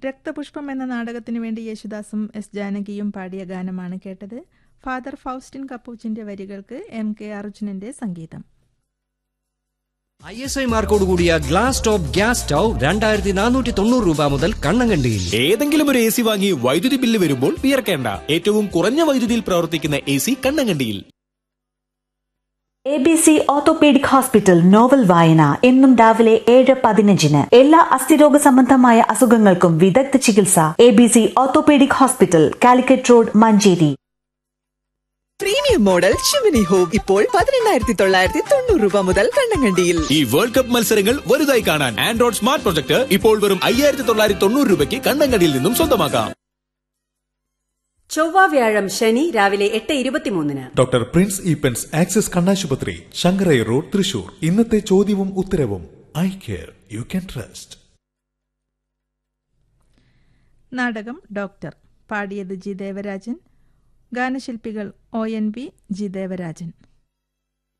രക്തപുഷ്പം എന്ന നാടകത്തിനു വേണ്ടി യേശുദാസും എസ് ജാനകിയും പാടിയ ഗാനമാണ് കേട്ടത് ഫാദർ ഫൗസ്റ്റിൻ കപ്പൂച്ചിന്റെ വരികൾക്ക് എം കെ അർജുനന്റെ സംഗീതം ഐ എസ് ഐ മാർക്കോട് കൂടിയ ഗ്ലാസ് ടോപ്പ് ഗ്യാസ് സ്റ്റൗ രണ്ടായിരത്തി നാനൂറ്റി തൊണ്ണൂറ് രൂപ മുതൽ കണ്ണങ്കണ്ടിയിൽ ഏതെങ്കിലും ഒരു എ സി വാങ്ങി വൈദ്യുതി ബില്ല് വരുമ്പോൾ വിയർക്കേണ്ട ഏറ്റവും കുറഞ്ഞ വൈദ്യുതിയിൽ പ്രവർത്തിക്കുന്ന എ സി കണ്ണങ്കണ്ടിയിൽ A B C orthopaedic hospital novel വായന എന്നും രാവിലെ ഏഴ് പതിനഞ്ചിന് എല്ലാ അസ്ഥിരോഗ സംബന്ധമായ അസുഖങ്ങൾക്കും വിദഗ്ധ ചികിത്സ A B C orthopaedic hospital Calicut road Manjeri premium model chimney home ഇപ്പോൾ പതിനെണ്ണായിരത്തി തൊള്ളായിരത്തി തൊണ്ണൂറ് രൂപ മുതൽ കണ്ണങ്കണ്ടിയിൽ ഈ വേൾഡ് കപ്പ് മത്സരങ്ങൾ വലുതായി കാണാൻ ആൻഡ്രോയിഡ് സ്മാർട്ട് പ്രൊജക്ട് ഇപ്പോൾ വെറും അയ്യായിരത്തി തൊള്ളായിരത്തി തൊണ്ണൂറ് രൂപയ്ക്ക് കണ്ണങ്കണ്ടിയിൽ നിന്നും സ്വന്തമാക്കാം ചൊവ്വ വ്യാഴം ശനി രാവിലെ എട്ട് ഇരുപത്തിമൂന്നിന് ഡോക്ടർ പ്രിൻസ് ഈപ്പൻസ് ആക്സിസ് കണ്ണാശുപത്രി ശങ്കരൈ റോഡ് തൃശൂർ ഇന്നത്തെ ചോദ്യവും ഉത്തരവും I care you can trust നാടകം ഡോക്ടർ പാടിയത് ജി ദേവരാജൻ ഗാനശില്പികൾ O N V G Devarajan